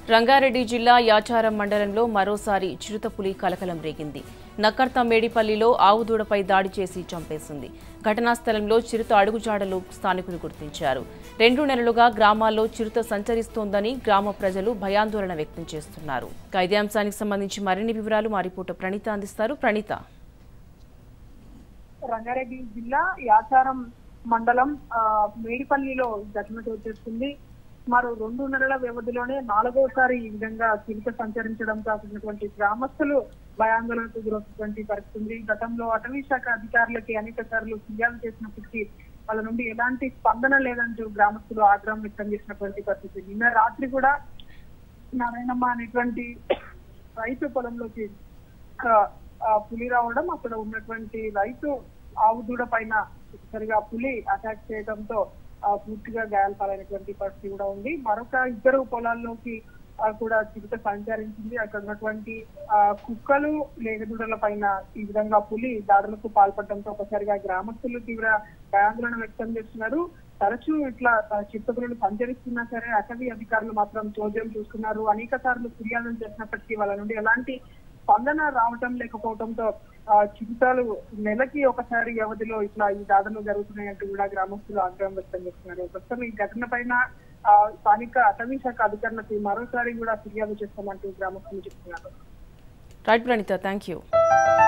రంగారెడ్డి జిల్లా యాచారం మండలంలో మరోసారి చిరుతపులి కలకలం రేగింది నక్కర్త మేడిపల్లిలో ఆవు దూడపై దాడి చేసి చంపేసింది ఘటనా స్థలంలో చిరుత అడుగుజాడలు స్థానికులు గుర్తించారు రెండు నెలలుగా గ్రామాల్లో చిరుత సంచరిస్తోందని గ్రామ ప్రజలు భయాందోళన వ్యక్తం చేస్తున్నారు ఇక ఇదే అంశానికి సంబంధించి మరిన్ని వివరాలు మా రిపోర్టర్ ప్రణీత అందిస్తారు ప్రణీత రంగారెడ్డి జిల్లా యాచారం మండలం ఆ, మేడిపల్లిలో ఈ ఘటన చోటు చేసుకుంది మరో రెండు నెలల వ్యవధిలోనే నాలుగోసారి ఈ విధంగా చిరుత సంచరించడం కాకున్నటువంటి గ్రామస్తులు భయాందోళనకు గురవుతున్నటువంటి పరిస్థితి ఉంది గతంలో అటవీ శాఖ అధికారులకి అనేక సార్లు ఫిర్యాదు చేసినప్పటికీ వాళ్ళ నుండి ఎలాంటి స్పందన లేదంటూ గ్రామస్తులు ఆగ్రహం వ్యక్తం చేసినటువంటి పరిస్థితి నిన్న రాత్రి కూడా నారాయణమ్మ అనేటువంటి రైతు పొలంలోకి ఆ, ఆ పులి రావడం అక్కడ ఉన్నటువంటి రైతు ఆవు దూడ పైన సరిగా పులి అటాక్ చేయడంతో ఆ, పూర్తిగా గాయాలపాలైనటువంటి పరిస్థితి కూడా ఉంది మరొక ఇద్దరు పొలాల్లోకి ఆ, కూడా చిరుత సంచరించింది అక్కడ ఉన్నటువంటి ఆ, కుక్కలు లేగదూడల పైన ఈ విధంగా పులి దాడులకు పాల్పడడంతో ఒకసారిగా గ్రామస్తులు తీవ్ర భయాందోళన వ్యక్తం చేస్తున్నారు తరచూ ఇట్లా ఆ, చిరుతపులులు సంచరిస్తున్నా సరే అటవీ అధికారులు మాత్రం చోద్యం చూస్తున్నారు అనేక సార్లు ఫిర్యాదులు చేసినప్పటికీ వాళ్ళ నుండి ఎలాంటి స్పందన రావటం లేకపోవడంతో ఆ, చిరుతలు నెలకి ఒకసారి వ్యవధిలో ఇట్లా ఈ దాడులు జరుగుతున్నాయంటూ కూడా గ్రామస్తులు ఆగ్రహం వ్యక్తం చేస్తున్నారు ప్రస్తుతం ఈ ఘటన పైన ఆ, స్థానిక అటవీ శాఖ అధికారులకు మరోసారి కూడా ఫిర్యాదు చేస్తామంటూ గ్రామస్తులు చెప్తున్నారు రైట్ ప్రణీత థ్యాంక్ యూ